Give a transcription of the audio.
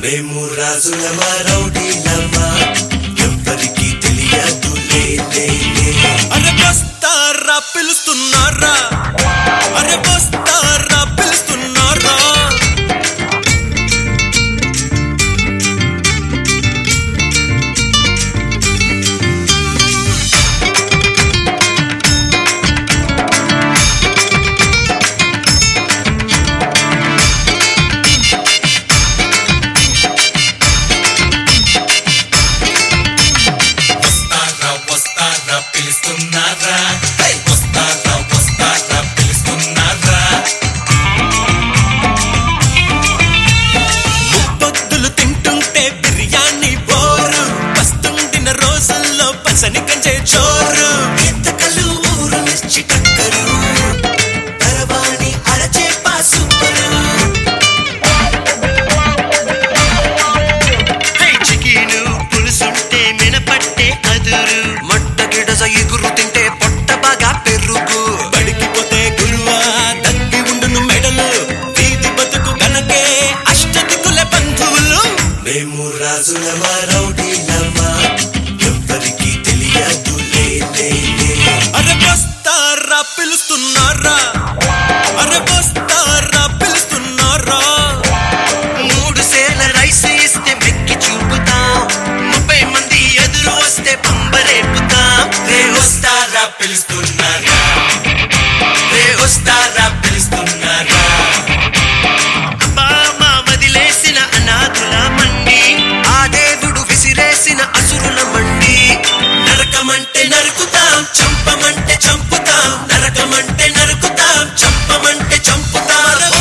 మేము రాజులమా రౌడీలమా ఎవ్వరికి తెలియదు లే లే లే. అరే వస్తారా పిలుస్తున్నారా అరే వస్తారా పిలుస్తున్నారా వస్తారా వస్తారా పిలుస్తున్నారా హే! వస్తారా వస్తారా పిలుస్తున్నారా ముప్పొద్దులు తింటుంటే బిర్యానీ బోరు వస్తుండిన రోజుల్లో పసని కంచే చోరు ఎంతకలు ఊరు మిర్చి టక్కరు పరవాణి అరచేప సూపరు చికెను పులుసుంటే మినపట్టే అదురు మట్ట గిడజ ఎగురు తింటే పొట్ట బాగా పెరుగు బడికిపోతే గురువా తగ్గి ఉండును మెడలు వీధి బతుకు గనకే అష్టదిక్కుల బంధువులు మేము రాజులమా రౌడీలమా ఎవ్వరికి తెలియదు లే లే లే. అరే వస్తారా పిలుస్తున్నారా అరే వస్తారా పిలుస్తున్నారా మూడు సేల రైస్ ఇస్తే మెక్కి చూపుతాం ముప్పై మంది ఎదురు వస్తే పంబరేపుతాం రే వస్తారా పిలుస్తున్నారా రే వస్తారా పిలుస్తున్నారా అబ్బా మా వదిలేసిన అనాథుల మండి ఆ దేవుడు విసిరేసిన అసురుల మండి నరకమంటే నరుకుతాం చంపమంటే చంపుతాం నరకమంటే నరుకుతాం చంపమంటే చంపుతాం